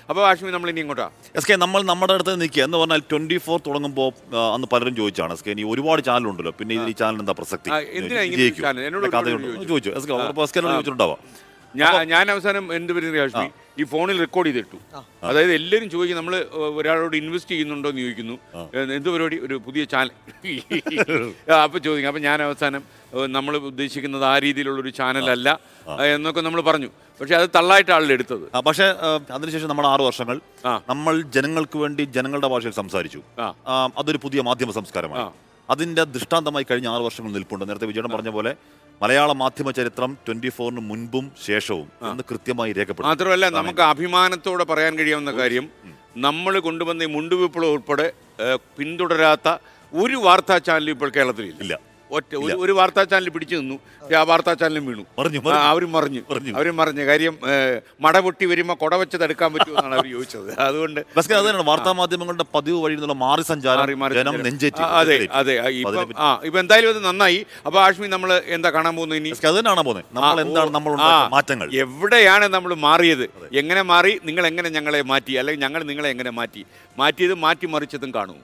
അപ്പോൾ ആഷ്മി നമ്മൾ ഇനി ഇങ്ങോട്ടാ എസ് കെ നമ്മൾ നമ്മുടെ അടുത്ത് നിൽക്കുക എന്ന് പറഞ്ഞാൽ ട്വന്റി ഫോർ തുടങ്ങുമ്പോൾ അന്ന് പലരും ചോദിച്ചാണ് എസ് കെ ഇനി ഒരുപാട് ചാനലുണ്ടല്ലോ പിന്നെ ഇതിൽ ഈ ചാനൽ എന്താ പ്രസക്തി ആ, എന്തിനാ ഇങ്ങനെ വിജയിക്കും. ചാനൽ? എന്നോട് കഥ ഒരുപാട് ചോദിച്ചു ചോദിച്ചു എസ് കെ ഉറപ്പ് എസ് കെ ചോദിച്ചിട്ടുണ്ടാവാം ഞാൻ ഞാൻ അവസാനം എന്ത് പറയുന്നത് ആഷ്മി ഈ ഫോണിൽ റെക്കോർഡ് ചെയ്തിട്ടു അതായത് എല്ലാവരും ചോദിക്കും നമ്മൾ ഒരാളോട് ഇൻവെസ്റ്റ് ചെയ്യുന്നുണ്ടോ എന്ന് ചോദിക്കുന്നു ഏ, എന്ത് പരിപാടി ഒരു പുതിയ ചാനൽ അപ്പോൾ ചോദിക്കും അപ്പം ഞാൻ അവസാനം നമ്മൾ ഉദ്ദേശിക്കുന്നത് ആ രീതിയിലുള്ള ഒരു ചാനലല്ല എന്നൊക്കെ നമ്മൾ പറഞ്ഞു പക്ഷെ അത് തള്ളായിട്ട് ആളുടെ എടുത്തത് ആ, പക്ഷേ ആ, അതിനുശേഷം നമ്മുടെ ആറ് വർഷങ്ങൾ ആ. നമ്മൾ ജനങ്ങൾക്ക് വേണ്ടി ജനങ്ങളുടെ ഭാഷയിൽ സംസാരിച്ചു ആ. ആ, അതൊരു പുതിയ മാധ്യമ സംസ്കാരമാണ് ആ. അതിന്റെ ദൃഷ്ടാന്തമായി കഴിഞ്ഞ ആറ് വർഷങ്ങൾ നിൽപ്പുണ്ട് നേരത്തെ വിജയൻ പറഞ്ഞ പോലെ മലയാള മാധ്യമ ചരിത്രം ട്വന്റി ഫോറിന് മുൻപും ശേഷവും എന്ന് കൃത്യമായി രേഖപ്പെടുത്തും മാത്രമല്ല നമുക്ക് അഭിമാനത്തോടെ പറയാൻ കഴിയാവുന്ന കാര്യം നമ്മൾ കൊണ്ടുവന്ന ഈ മുണ്ടുവിപ്ലവം ഉൾപ്പെടെ ഏ, പിന്തുടരാത്ത ഒരു വാർത്താ ചാനലും ഇപ്പോൾ കേരളത്തിലില്ല ഇല്ല ഒറ്റ ഒരു ഒരു വാർത്താ ചാനൽ പിടിച്ചു നിന്നു പക്ഷേ ആ വാർത്താ ചാനലും വീണു മറിഞ്ഞു, ആ, മറിഞ്ഞു. അവരും മറിഞ്ഞു മറിഞ്ഞു. അവരും മറിഞ്ഞു കാര്യം ഏ, മട പൊട്ടി വരുമ്പോൾ കുട വെച്ചത് എടുക്കാൻ പറ്റുമെന്നാണ് അവർ ചോദിച്ചത് അതുകൊണ്ട് ബസ്കെ അത് തന്നെയാണ് വാർത്താ മാധ്യമങ്ങളുടെ പതിവ് വഴി നിന്നുള്ള മാറി സഞ്ചാരം മാറി മാറി ജനം സഞ്ചാരം. നെഞ്ചേറ്റി ആ, അതെ അതെ ആ, അപ്പൊ ഇപ്പം അതിനെപ്പറ്റി- ആ ഇപ്പൊ എന്തായാലും അത് നന്നായി അപ്പൊ ആഷ്മി നമ്മൾ എന്താ കാണാൻ പോകുന്നത് ഇനി ബസ്കെ അത് തന്നെയാണ് പോകുന്നത് നമ്മൾ ആ, എന്താണ് ഓ, നമ്മൾ ആ, ഉണ്ടാക്കിയ മാറ്റങ്ങൾ എവിടെയാണ് നമ്മൾ മാറിയത് എങ്ങനെ മാറി നിങ്ങൾ എങ്ങനെ ഞങ്ങളെ മാറ്റി അല്ലെങ്കിൽ ഞങ്ങൾ നിങ്ങളെ എങ്ങനെ മാറ്റി മാറ്റിയതും മാറ്റി മറിച്ചതും കാണൂ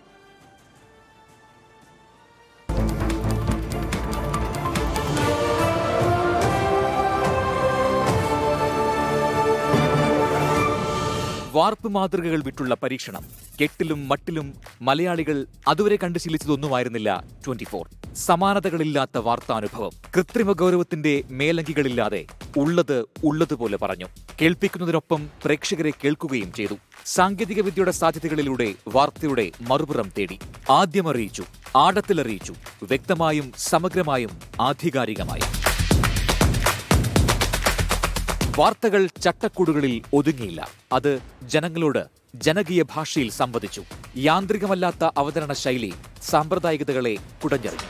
വാർപ്പ് മാതൃകകൾ വിട്ടുള്ള പരീക്ഷണം കെട്ടിലും മട്ടിലും മലയാളികൾ അതുവരെ കണ്ടു ശീലിച്ചതൊന്നുമായിരുന്നില്ല ട്വന്റി ഫോർ സമാനതകളില്ലാത്ത വാർത്താനുഭവം കൃത്രിമ ഗൗരവത്തിന്റെ മേലങ്കികളില്ലാതെ ഉള്ളത് ഉള്ളതുപോലെ പറഞ്ഞു കേൾപ്പിക്കുന്നതിനൊപ്പം പ്രേക്ഷകരെ കേൾക്കുകയും ചെയ്തു സാങ്കേതിക വിദ്യയുടെ സാധ്യതകളിലൂടെ വാർത്തയുടെ മറുപുറം തേടി ആദ്യം അറിയിച്ചു ആഴത്തിലറിയിച്ചു വ്യക്തമായും സമഗ്രമായും ആധികാരികമായും വാർത്തകൾ ചട്ടക്കൂടുകളിൽ ഒതുങ്ങിയില്ല അത് ജനങ്ങളോട് ജനകീയ ഭാഷയിൽ സംവദിച്ചു യാന്ത്രികമല്ലാത്ത അവതരണ ശൈലി സാമ്പ്രദായികതകളെ കുടഞ്ഞെറിഞ്ഞു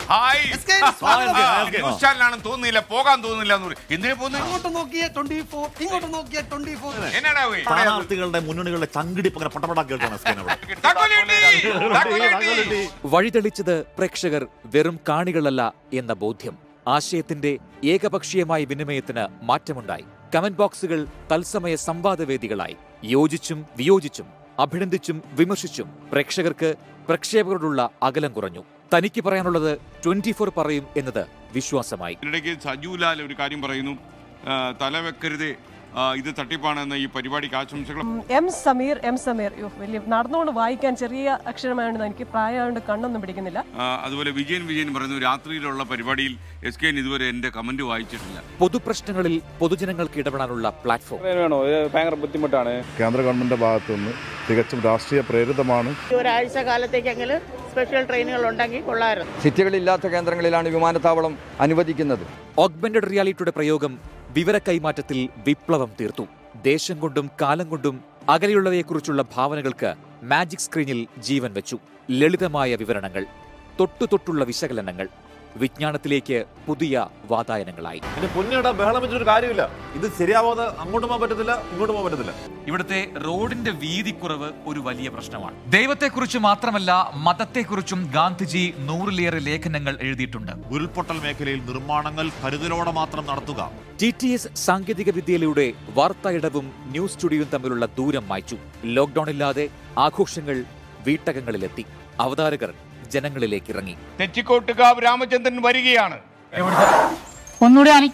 ന്യൂസ് ചാനലാണെന്ന് തോന്നുന്നില്ല പോകാൻ തോന്നുന്നില്ല എന്ന് പറയും. എന്തിനാ പോകുന്നത് ഇങ്ങോട്ട് നോക്കിയേ ട്വന്റി ഫോർ ഇങ്ങോട്ട് നോക്കിയേ ട്വന്റി ഫോർ എന്നാടാ പോയി? സ്ഥാനാർത്ഥികളുടെ മുന്നണികളുടെ ചങ്കിടിപ്പ് അങ്ങനെ പട്ടപടാ കേൾക്കണം എസ് കെ അവിടെ തക്കോലി കിട്ടി, തക്കോലി കിട്ടി. വഴിതെളിച്ചത് പ്രേക്ഷകർ വെറും കാണികളല്ല എന്ന ബോധ്യം ആശയത്തിന്റെ ഏകപക്ഷീയമായ വിനിമയത്തിന് മാറ്റമുണ്ടായി കമന്റ് ബോക്സുകൾ തത്സമയ സംവാദവേദികളായി യോജിച്ചും വിയോജിച്ചും അഭിനന്ദിച്ചും വിമർശിച്ചും പ്രേക്ഷകർക്ക് പ്രക്ഷേപകരോടുള്ള അകലം കുറഞ്ഞു തനിക്ക് പറയാനുള്ളത് ട്വന്റി ഫോർ പറയും എന്നത് വിശ്വാസമായി ഇതിനിടയ്ക്ക് സജുലാൽ ഒരു കാര്യം പറയുന്നു ആ, തല വെക്കരുതേ ആ, ഇത് തട്ടിപ്പാണെന്ന ഈ പരിപാടിക്ക് ആശംസകൾ എം സമീർ എം സമീർ യോ വലിയ നടന്നുകൊണ്ട് വായിക്കാൻ ചെറിയ അക്ഷരമായതുകൊണ്ട് എനിക്ക് പ്രായമായതുകൊണ്ട് കണ്ണൊന്നും പിടിക്കുന്നില്ല ആ, അതുപോലെ വിജയൻ വിജയൻ പറയുന്നു രാത്രിയിലുള്ള പരിപാടിയിൽ എസ് കെ ഇതുവരെ എന്റെ കമന്റ് വായിച്ചിട്ടില്ല പൊതുപ്രശ്നങ്ങളിൽ പൊതുജനങ്ങൾക്ക് ഇടപെടാനുള്ള പ്ലാറ്റ്ഫോം വേണോ ഇത് ഭയങ്കര ബുദ്ധിമുട്ടാണ് കേന്ദ്ര ഗവൺമെൻറ് ഭാഗത്തുനിന്ന് തികച്ചും രാഷ്ട്രീയ പ്രേരിതമാണ് ഈ ഒരാഴ്ച കാലത്തേക്കെങ്കിലും സ്പെഷ്യൽ ട്രെയിനുകൾ ഉണ്ടെങ്കിൽ കൊള്ളായിരുന്നു സിറ്റികളില്ലാത്ത കേന്ദ്രങ്ങളിലാണ് വിമാനത്താവളം അനുവദിക്കുന്നത് ഓഗ്മെന്റഡ് റിയാലിറ്റിയുടെ പ്രയോഗം വിവര കൈമാറ്റത്തിൽ വിപ്ലവം തീർത്തു ദേശം കൊണ്ടും കാലം കൊണ്ടും അകലെയുള്ളവയെക്കുറിച്ചുള്ള ഭാവനകൾക്ക് മാജിക് സ്ക്രീനിൽ ജീവൻ വെച്ചു ലളിതമായ വിവരണങ്ങൾ തൊട്ടു തൊട്ടുള്ള വിശകലനങ്ങൾ വിജ്ഞാനത്തിലേക്ക് പുതിയ വാതായനങ്ങളായി പിന്നെ പൊന്നിയുടെ ബഹളം വെച്ചൊരു കാര്യമില്ല ഇത് ശരിയാവാതെ അങ്ങോട്ട് പോകാൻ പറ്റത്തില്ല ഇങ്ങോട്ട് പോകാൻ പറ്റത്തില്ല ഇവിടുത്തെ റോഡിന്റെ വീതിക്കുറവ് ഒരു വലിയ പ്രശ്നമാണ് ദൈവത്തെക്കുറിച്ച് മാത്രമല്ല മതത്തെക്കുറിച്ചും ഗാന്ധിജി നൂറിലേറെ ലേഖനങ്ങൾ എഴുതിയിട്ടുണ്ട് ഉരുൾപൊട്ടൽ മേഖലയിൽ നിർമ്മാണങ്ങൾ കരുതലോടെ മാത്രം നടത്തുക ടി ടി എസ് സാങ്കേതിക വിദ്യയിലൂടെ വാർത്തായിടവും ന്യൂസ് സ്റ്റുഡിയോയും തമ്മിലുള്ള ദൂരം മായ്ച്ചു ലോക്ഡൌണില്ലാതെ ആഘോഷങ്ങൾ വീട്ടകങ്ങളിലെത്തി അവതാരകർ ജനങ്ങളിലേക്ക് ഇറങ്ങി തെച്ചിക്കോട്ടുകാവ് രാമചന്ദ്രൻ വരികയാണ് ഒന്നുകൂടി ആണ്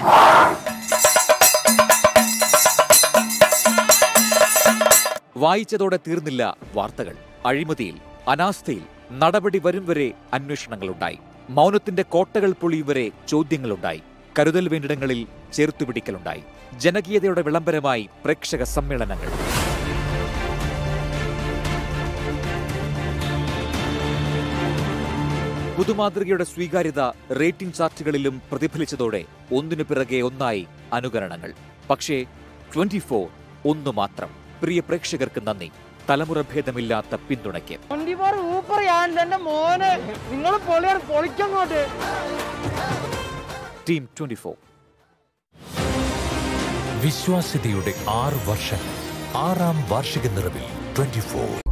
വായിച്ചതോടെ തീർന്നില്ല വാർത്തകൾ അഴിമതിയിൽ അനാസ്ഥയിൽ നടപടി വരും വരെ അന്വേഷണങ്ങളുണ്ടായി മൗനത്തിന്റെ കോട്ടകൾ പൊളിയും വരെ ചോദ്യങ്ങളുണ്ടായി കരുതൽ വേണ്ടിടങ്ങളിൽ ചേർത്തുപിടിക്കലുണ്ടായി ജനകീയതയുടെ വിളംബരമായി പ്രേക്ഷക സമ്മേളനങ്ങൾ പുതുമാതൃകയുടെ സ്വീകാര്യത റേറ്റിംഗ് ചാർട്ടുകളിലും പ്രതിഫലിച്ചതോടെ ഒന്നിനു പിറകെ ഒന്നായി അനുകരണങ്ങൾ പക്ഷേ ട്വന്റി ഫോർ ഒന്നു മാത്രം പ്രിയ പ്രേക്ഷകർക്ക് നന്ദി തലമുറ ഭേദമില്ലാത്ത പിന്തുണയ്ക്ക് ട്വന്റി ഫോർ ഊപ്പർ ഞാൻ എന്റെ മോനെ നിങ്ങൾ പൊളിയാണ് പൊളിക്കങ്ങോട്ട് ടീം ട്വന്റി ഫോർ വിശ്വാസ്യതയുടെ ആറ് വർഷങ്ങൾ ആറാം വാർഷിക നിറവിൽ ട്വന്റി ഫോർ